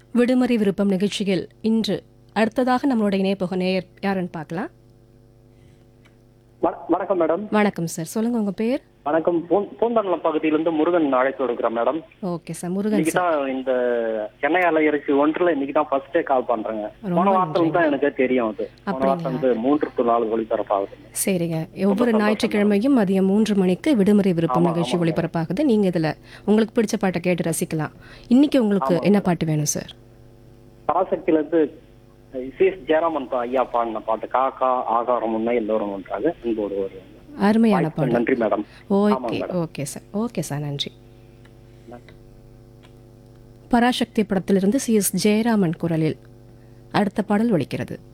விடுமுறை விருப்பம் நிகழ்ச்சியில் இன்று அடுத்ததாக நம்மளோட இணையப்போக நேயர் யாருன்னு பார்க்கலாம் வண- வணக்கம் மேடம் வணக்கம் சார் சொல்லுங்க உங்க பேர் வணக்கம் பூ- பூந்தண்டலம் பகுதியிலிருந்து முருகன் அழைப்பு எடுக்கிறேன் மேடம் ஓகே சார் முருகன் இன்னைக்கு சார் தான் இந்த சென்னை அலையரசி ஒன்றுல இன்னைக்கு தான் ஃபர்ஸ்டே கால் பண்றேங்க ரொம்ப போன வாரத்துல தான் எனக்கு தெரியும் அது போன அப்படிங்களா? வாரம் வந்து மூன்று டு நாலு ஒளிபரப்பாகுது சரிங்க ஒவ்வொரு ஞாயிற்றுக்கிழமையும் மதியம் மூன்று மணிக்கு விடுமுறை விருப்பம் ஆமா, நிகழ்ச்சி ஆமாங்க. ஒளிபரப்பாகுது நீங்க இதுல உங்களுக்கு பிடிச்ச பாட்டை கேட்டு ரசிக்கலாம் இன்னைக்கு உங்களுக்கு என்ன பாட்டு வேணும் சார் பராசக்தியில இருந்து சி எஸ் ஜெயராமன் பா- ஐயா பாடின பாட்டு காக்கா ஆகாரம் உண்மை எல்லோரும் ஒன்றாக அன்போடு வருவாங்க அருமையான வாய்ப்புக்கு பாடல் நன்றி மேடம் ஓகே ஆமாங்க madam. Okay sir okay sir நன்றி பராசக்தி படத்திலிருந்து சி எஸ் ஜெயராமன் குரலில் அடுத்த பாடல் ஒலிக்கிறது